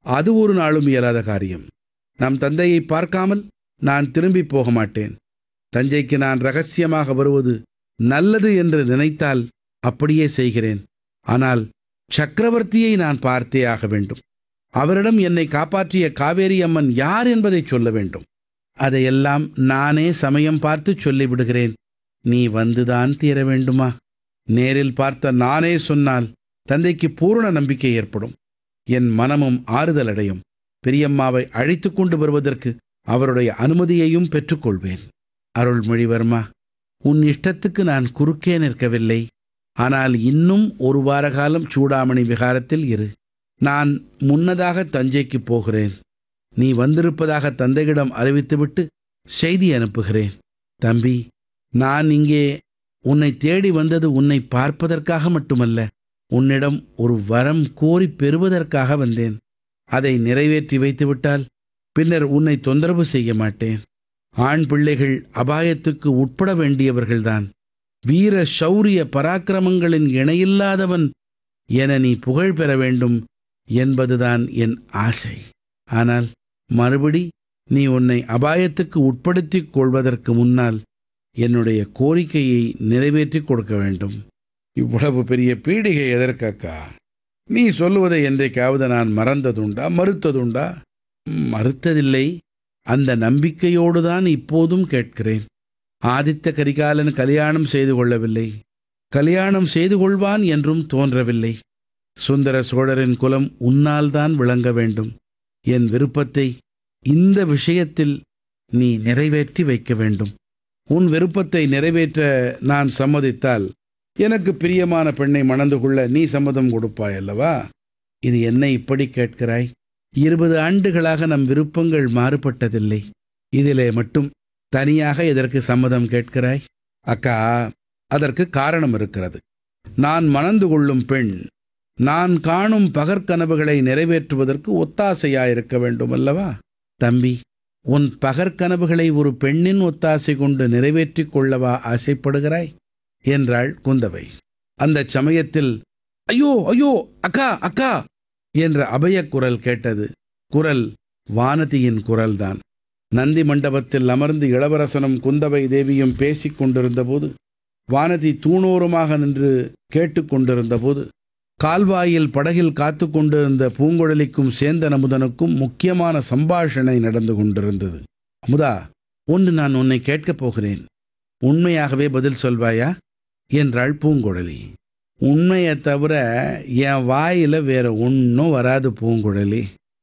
அது ஒரு நாளும் இயலாத காரியம் நம் தந்தையை பார்க்காமல் நான் திரும்பி போக மாட்டேன் தஞ்சைக்கு நான் ரகசியமாக வருவது நல்லது என்று நினைத்தால் அப்படியே செய்கிறேன் ஆனால் சக்கரவர்த்தியை நான் பார்த்தே ஆக வேண்டும் அவரிடம் என்னை காப்பாற்றிய காவேரி அம்மன் யார் என்பதை சொல்ல வேண்டும் அதையெல்லாம் நானே சமயம் பார்த்து சொல்லிவிடுகிறேன் நீ வந்துதான் தீர வேண்டுமா நேரில் பார்த்த நானே சொன்னால் தந்தைக்கு பூரண நம்பிக்கை ஏற்படும் என் மனமும் ஆறுதல் அடையும் பெரியம்மாவை அழைத்து கொண்டு வருவதற்கு அவருடைய அனுமதியையும் பெற்றுக்கொள்வேன் அருள்மொழிவர்மா உன் இஷ்டத்துக்கு நான் குறுக்கே நிற்கவில்லை ஆனால் இன்னும் ஒரு வார காலம் சூடாமணி விகாரத்தில் இரு நான் முன்னதாக தஞ்சைக்கு போகிறேன் நீ வந்திருப்பதாக தந்தையிடம் அறிவித்துவிட்டு செய்தி அனுப்புகிறேன் தம்பி நான் இங்கே உன்னை தேடி வந்தது உன்னை பார்ப்பதற்காக மட்டுமல்ல உன்னிடம் ஒரு வரம் கோரி பெறுவதற்காக வந்தேன் அதை நிறைவேற்றி வைத்துவிட்டால் பின்னர் உன்னை தொந்தரவு செய்ய மாட்டேன் ஆண் பிள்ளைகள் அபாயத்துக்கு உட்பட வேண்டியவர்கள்தான் வீர சௌரிய பராக்கிரமங்களின் இணையில்லாதவன் என நீ புகழ் பெற வேண்டும் என்பதுதான் என் ஆசை ஆனால் மறுபடி நீ உன்னை அபாயத்துக்கு உட்படுத்திக் கொள்வதற்கு முன்னால் என்னுடைய கோரிக்கையை நிறைவேற்றிக் கொடுக்க வேண்டும் இவ்வளவு பெரிய பீடிகை எதற்கக்கா நீ சொல்லுவதை என்றைக்காவது நான் மறந்ததுண்டா மறுத்ததுண்டா மறுத்ததில்லை அந்த நம்பிக்கையோடு தான் இப்போதும் கேட்கிறேன் ஆதித்த கரிகாலன் கல்யாணம் செய்து கொள்ளவில்லை கல்யாணம் செய்து கொள்வான் என்றும் தோன்றவில்லை சுந்தர சோழரின் குலம் உன்னால் தான் விளங்க வேண்டும் என் விருப்பத்தை இந்த விஷயத்தில் நீ நிறைவேற்றி வைக்க வேண்டும் உன் விருப்பத்தை நிறைவேற்ற நான் சம்மதித்தால் எனக்கு பிரியமான பெண்ணை மணந்து கொள்ள நீ சம்மதம் கொடுப்பாய் அல்லவா இது என்ன இப்படி கேட்கிறாய் இருபது ஆண்டுகளாக நம் விருப்பங்கள் மாறுபட்டதில்லை இதிலே மட்டும் தனியாக எதற்கு சம்மதம் கேட்கிறாய் அக்கா அதற்கு காரணம் இருக்கிறது நான் மணந்து கொள்ளும் பெண் நான் காணும் பகற்கனவுகளை நிறைவேற்றுவதற்கு ஒத்தாசையாயிருக்க வேண்டும் அல்லவா தம்பி உன் பகற்கனவுகளை ஒரு பெண்ணின் ஒத்தாசை கொண்டு நிறைவேற்றிக் கொள்ளவா ஆசைப்படுகிறாய் என்றாள் குந்தவை அந்தச் சமயத்தில் ஐயோ ஐயோ அக்கா அக்கா என்ற அபயக் குரல் கேட்டது குரல் வானதியின் குரல்தான் நந்தி மண்டபத்தில் அமர்ந்து இளவரசனும் குந்தவை தேவியும் பேசிக் கொண்டிருந்தபோது வானதி தூணோரமாக நின்று கேட்டுக்கொண்டிருந்தபோது கால்வாயில் படகில் காத்து கொண்டிருந்த பூங்குழலிக்கும் சேந்தன் அமுதனுக்கும் முக்கியமான சம்பாஷணை நடந்து கொண்டிருந்தது அமுதா ஒன்று நான் உன்னை கேட்கப் போகிறேன் உண்மையாகவே பதில் சொல்வாயா என்றாள் பூங்குழலி உண்மையை தவிர என் வாயில வேற ஒன்றும் வராது பூங்குழலி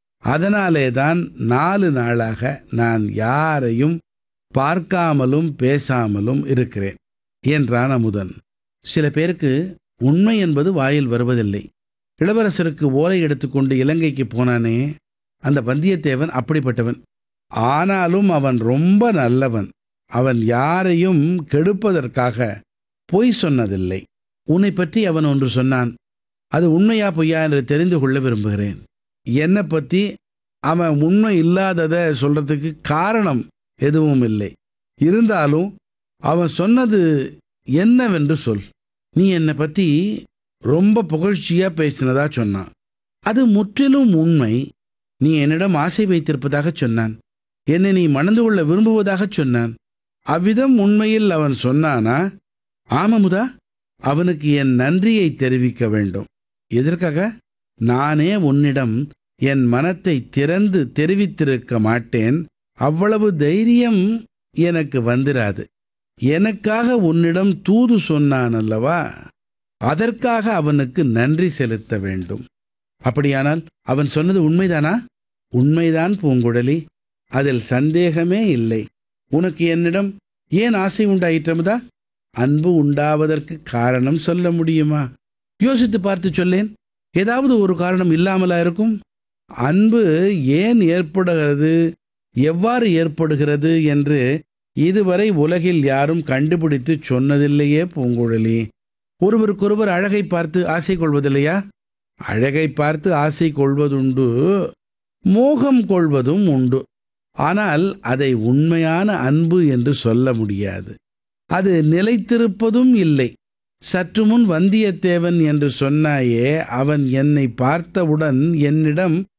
அதனாலே தான் நாலு நாளாக நான் யாரையும் பார்க்காமலும் பேசாமலும் இருக்கிறேன் என்றான் அமுதன் சில பேருக்கு உண்மை என்பது வாயில் வருவதில்லை இளவரசருக்கு ஓலை எடுத்துக்கொண்டு இலங்கைக்கு போனானே அந்த வந்தியத்தேவன் அப்படிப்பட்டவன் ஆனாலும் அவன் ரொம்ப நல்லவன் அவன் யாரையும் கெடுப்பதற்காக பொய் சொன்னதில்லை உன்னை பற்றி அவன் ஒன்று சொன்னான் அது உண்மையா பொய்யா என்று தெரிந்து கொள்ள விரும்புகிறேன் என்னை பற்றி அவன் உண்மை இல்லாததை சொல்றதுக்கு காரணம் எதுவும் இல்லை இருந்தாலும் அவன் சொன்னது என்னவென்று சொல் நீ என்னை பற்றி ரொம்ப புகழ்ச்சியா பேசினதா சொன்னான் அது முற்றிலும் உண்மை நீ என்னிடம் ஆசை வைத்திருப்பதாக சொன்னான் என்னை நீ மணந்து கொள்ள விரும்புவதாக சொன்னான் அவ்விதம் உண்மையில் அவன் சொன்னானா ஆமமுதா அவனுக்கு என் நன்றியை தெரிவிக்க வேண்டும் எதற்காக நானே உன்னிடம் என் மனத்தை திறந்து தெரிவித்திருக்க மாட்டேன் அவ்வளவு தைரியம் எனக்கு வந்திராது எனக்காக உன்னிடம் தூது சொன்னான் அல்லவா அதற்காக அவனுக்கு நன்றி செலுத்த வேண்டும் அப்படியானால் அவன் சொன்னது உண்மைதானா உண்மைதான் பூங்குழலி அதில் சந்தேகமே இல்லை உனக்கு என்னிடம் ஏன் ஆசை உண்டாயிற்றமுதா அன்பு உண்டாவதற்கு காரணம் சொல்ல முடியுமா யோசித்து பார்த்து சொல்லேன் ஏதாவது ஒரு காரணம் இல்லாமலா இருக்கும் அன்பு ஏன் ஏற்படுகிறது எவ்வாறு ஏற்படுகிறது என்று இதுவரை உலகில் யாரும் கண்டுபிடித்து சொன்னதில்லையே பூங்குழலி ஒருவருக்கொருவர் அழகை பார்த்து ஆசை கொள்வதில்லையா அழகை பார்த்து ஆசை கொள்வதுண்டு மோகம் கொள்வதும் உண்டு ஆனால் அதை உண்மையான அன்பு என்று சொல்ல முடியாது அது நிலைத்திருப்பதும் இல்லை சற்று முன் வந்தியத்தேவன் என்று சொன்னாயே அவன் என்னை பார்த்தவுடன் என்னிடம்